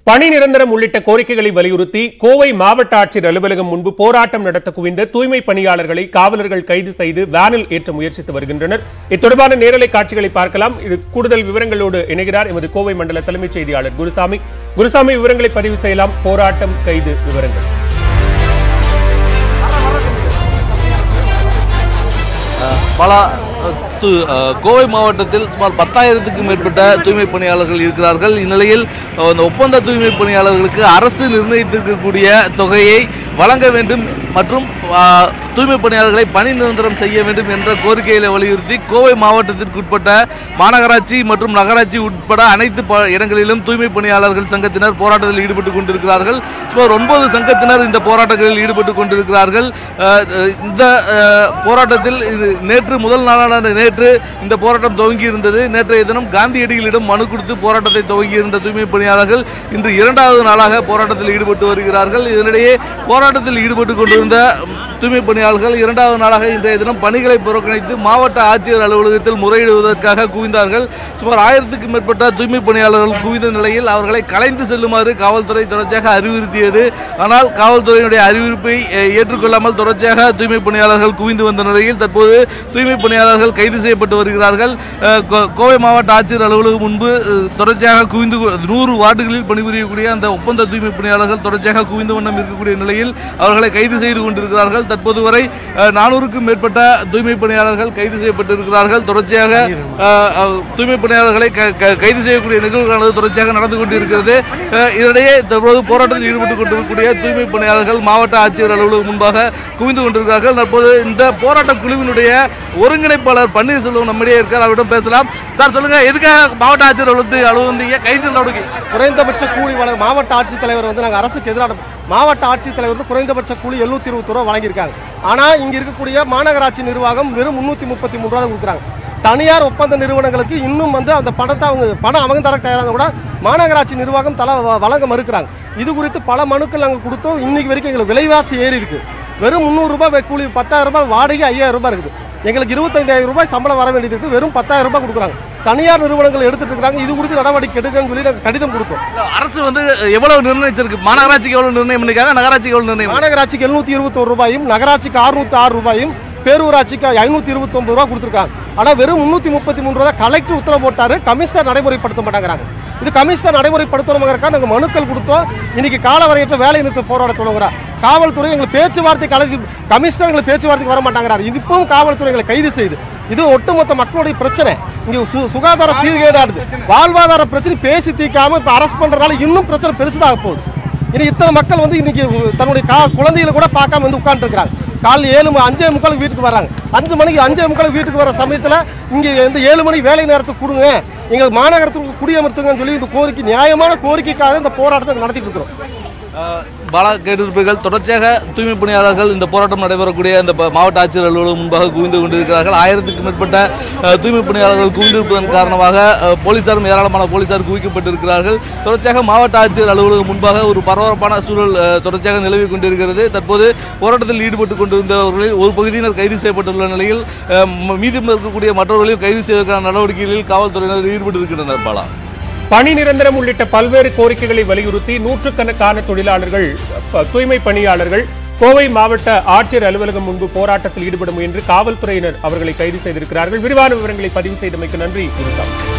பணி நிரந்தரம் உள்ளிட்ட கோரிக்கைகளை வலியுறுத்தி கோவை மாவட்ட ஆட்சியர் அலுவலகம் முன்பு போராட்டம் நடத்த குவிந்த தூய்மை பணியாளர்களை காவலர்கள் கைது செய்து வேனில் ஏற்ற முயற்சித்து வருகின்றனர் இத்தொடர்பான நேரலை காட்சிகளை பார்க்கலாம் இது கூடுதல் விவரங்களோடு இணைகிறார் எமது கோவை மண்டல தலைமைச் செய்தியாளர் குருசாமி குருசாமி விவரங்களை பதிவு செய்யலாம் போராட்டம் கைது விவரங்கள் பல அஹ், து- அஹ், கோவை மாவட்டத்தில் சுமார் பத்தாயிரத்துக்கும் மேற்பட்ட தூய்மை பணியாளர்கள் இருக்கிறார்கள் இந்நிலையில் அஹ், இந்த ஒப்பந்த தூய்மை பணியாளர்களுக்கு அரசு நிர்ணயித்திருக்கக்கூடிய தொகையை வழங்க வேண்டும் மற்றும் அஹ், தூய்மை பணியாளர்களை பணி நிரந்தரம் செய்ய வேண்டும் என்ற கோரிக்கைகளை வலியுறுத்தி கோவை மாவட்டத்திற்குட்பட்ட மாநகராட்சி மற்றும் நகராட்சி உட்பட அனைத்து ப- இடங்களிலும் தூய்மை பணியாளர்கள் சங்கத்தினர் போராட்டத்தில் ஈடுபட்டு கொண்டிருக்கிறார்கள் சுமார் ஒன்பது சங்கத்தினர் இந்த போராட்டங்களில் ஈடுபட்டு கொண்டிருக்கிறார்கள் அஹ், அஹ், இந்த அஹ், போராட்டத்தில் இது நேற்று முதல் நாளான நேற்று இந்த போராட்டம் துவங்கி இருந்தது நேற்றைய தினம் காந்தியடிகளிடம் மனு கொடுத்து போராட்டத்தை துவங்கி இருந்த தூய்மை பணியாளர்கள் இன்று இரண்டாவது நாளாக போராட்டத்தில் ஈடுபட்டு வருகிறார்கள் இதனிடையே போராட்டத்தில் ஈடுபட்டு கொண்டிருந்த ம், தூய்மை பணியாளர்கள் இரண்டாவது நாளாக இன்றைய தினம் பணிகளை புறக்கணித்து மாவட்ட ஆட்சியர் அலுவலகத்தில் முறையிடுவதற்காக குவிந்தார்கள் சுமார் ஆயிரத்துக்கும் மேற்பட்ட தூய்மை பணியாளர்கள் குவிந்த நிலையில் அவர்களை கலைந்து செல்லுமாறு காவல்துறை தொடர்ச்சியாக அறிவுறுத்தியது ஆனால் காவல்துறையினுடைய அறிவுறுப்பை அஹ், ஏற்றுக்கொள்ளாமல் தொடர்ச்சியாக தூய்மை பணியாளர்கள் குவிந்து வந்த நிலையில் தற்போது தூய்மை பணியாளர்கள் கைது செய்யப்பட்டு வருகிறார்கள் அஹ், கோ- கோவை மாவட்ட ஆட்சியர் அலுவலகம் முன்பு அஹ், தொடர்ச்சியாக குவிந்து கொ- நூறு வார்டுகளில் பணிபுரியக்கூடிய அந்த ஒப்பந்த தூய்மை பணியாளர்கள் தொடர்ச்சியாக குவிந்த வண்ணம் இருக்கக்கூடிய நிலையில் அவர்களை கைது செய்து கொண்டிருக்கிறார்கள் தற்போது வரை அஹ், நானூறுக்கும் மேற்பட்ட தூய்மை பணியாளர்கள் கைது செய்யப்பட்டிருக்கிறார்கள் தொடர்ச்சியாக அஹ், அஹ், தூய்மை பணியாளர்களை க- க- கைது செய்யக்கூடிய நிகழ்வுகளானது தொடர்ச்சியாக நடந்து கொண்டிருக்கிறது அஹ், இதனிடையே தற்போது போராட்டத்தில் ஈடுபட்டுக் கொண்டிருக்கக்கூடிய தூய்மை பணியாளர்கள் மாவட்ட ஆட்சியர் அலுவலகம் முன்பாக குவிந்து கொண்டிருக்கிறார்கள் தற்போது இந்த போராட்ட குழுவினுடைய ஒருங்கிணைப்பாளர் பன்னீர்செல்வம் நம்மிடையே இருக்கார் அவரிடம் பேசலாம் சார் சொல்லுங்க எதுக்காக மாவட்ட ஆட்சியர் அலுவலகத்தில் அலுவலகம் கைது நடவடிக்கை குறைந்தபட்ச கூலி வழங்க மாவட்ட ஆட்சித்தலைவர் வந்து நாங்கள் அரசுக்கு எதிரான மாவட்ட ஆட்சித்தலைவர் வந்து குறைந்தபட்ச கூலி எழுநூத்தி இருபத்தி ரூபா வழங்கியிருக்காங்க ஆனால் இங்கே இருக்கக்கூடிய மாநகராட்சி நிர்வாகம் வெறும் முந்நூற்றி முப்பத்தி மூணு ரூபா தான் கொடுக்குறாங்க தனியார் ஒப்பந்த நிறுவனங்களுக்கு இன்னும் வந்து அந்த பணத்தை அவங்க பணம் அவங்க தர தயாராக கூட மாநகராட்சி நிர்வாகம் தல வ- வழங்க மறுக்கிறாங்க இது குறித்து பல மனுக்கள் நாங்கள் கொடுத்தோம் இன்னைக்கு வரைக்கும் எங்களுக்கு விலைவாசி ஏறி இருக்கு வெறும் முந்நூறு ரூபாய் கூலி பத்தாயிரம் ரூபாய் வாடகை ஐயாயிரம் ரூபாய் இருக்குது எங்களுக்கு இருபத்தைந்தாயிரம் ரூபாய் சம்பளம் வர வேண்டியது இருக்குது வெறும் பத்தாயிரம் ரூபாய் கொடுக்குறாங்க தனியார் நிறுவனங்கள் எடுத்துட்டு இருக்காங்க இது குறித்து நடவடிக்கை எடுக்கன்னு சொல்லி நாங்கள் கடிதம் கொடுத்தோம் அரசு வந்து எவ்வளவு நிர்ணயிச்சிருக்கு மாநகராட்சிக்கு எவ்வளவு நிர்ணயம் பண்ணிருக்காங்க நகராட்சிக்கு எவ்வளவு நிர்ணயம் மாநகராட்சிக்கு எழுநூத்தி இருபத்தோரு ரூபாயும் நகராட்சிக்கு அறுநூத்தி ஆறு ரூபாயும் பேரூராட்சிக்கு ஐநூத்தி இருபத்தொன்பது ரூபா கொடுத்துருக்காங்க ஆனா வெறும் முன்னூத்தி முப்பத்தி மூணு ரூபா கலெக்டர் உத்தரவு போட்டாரு கமிஷனர் நடைமுறைப்படுத்த மாட்டேங்கிறாங்க இது கமிஷனர் நடைமுறைப்படுத்தணுங்கிறக்கா நாங்கள் மனுக்கள் கொடுத்தோம் இன்னைக்கு காலவரையற்ற வேலை நிறுத்த போராட தொடங்குறா காவல்துறை எங்களை பேச்சுவார்த்தை கலந்து கமிஷனர் எங்களை பேச்சுவார்த்தைக்கு வர மாட்டேங்கிறார் இப்பவும் காவல்துறை எங்களை கைது செய்யுது இது ஒட்டுமொத்த மக்களுடைய பிரச்சனை இங்க சு- சுகாதார சீர்கேடாடுது வாழ்வாதார பிரச்சனை பேசி தீர்க்காம இப்ப அரசு பண்றதுனால இன்னும் பிரச்சனை பெருசுதாக போகுது இன்னைக்கு இத்தனை மக்கள் வந்து இன்னைக்கு தன்னுடைய கா குழந்தைகளை கூட பார்க்காம வந்து உட்காந்துருக்காங்க காலைல ஏழு மணி அஞ்சே முக்காலுக்கு வீட்டுக்கு வராங்க அஞ்சு மணிக்கு அஞ்சே முக்காலுக்கு வீட்டுக்கு வர சமயத்தில் இங்கே இந்த ஏழு மணிக்கு வேலை நேரத்துக்கு கொடுங்க எங்கள் மாநகரத்துக்கு குடியமர்த்துங்கன்னு சொல்லி இந்த கோரிக்கை நியாயமான கோரிக்கைக்காக இந்த போராட்டத்தை நடத்திட்டு இருக்கிறோம் அஹ், பல கேட்டிருப்பீர்கள் தொடர்ச்சியாக தூய்மை பணியாளர்கள் இந்த போராட்டம் நடைபெறக்கூடிய இந்த ப- மாவட்ட ஆட்சியர் அலுவலகம் முன்பாக குவிந்து கொண்டிருக்கிறார்கள் ஆயிரத்துக்கும் மேற்பட்ட அஹ், தூய்மை பணியாளர்கள் குவிந்திருப்பதன் காரணமாக அஹ், போலீசாரும் ஏராளமான போலீசார் குவிக்கப்பட்டிருக்கிறார்கள் தொடர்ச்சியாக மாவட்ட ஆட்சியர் அலுவலகம் முன்பாக ஒரு பரபரப்பான சூழல் அஹ், தொடர்ச்சியாக நிலவி கொண்டிருக்கிறது தற்போது போராட்டத்தில் ஈடுபட்டு கொண்டிருந்தவர்களில் ஒரு பகுதியினர் கைது செய்யப்பட்டுள்ள நிலையில் அஹ், ம- மீதம் இருக்கக்கூடிய மற்றவர்களையும் கைது செய்வதற்கான நடவடிக்கைகளில் காவல்துறையினர் ஈடுபட்டு இருக்கின்றனர் பாலா பணி நிரந்தரம் உள்ளிட்ட பல்வேறு கோரிக்கைகளை வலியுறுத்தி நூற்றுக்கணக்கான தொழிலாளர்கள் ப- தூய்மை பணியாளர்கள் கோவை மாவட்ட ஆட்சியர் அலுவலகம் முன்பு போராட்டத்தில் ஈடுபட முயன்று காவல்துறையினர் அவர்களை கைது செய்திருக்கிறார்கள் விரிவான விவரங்களை பதிவு செய்தமைக்கு நன்றி குருசாமி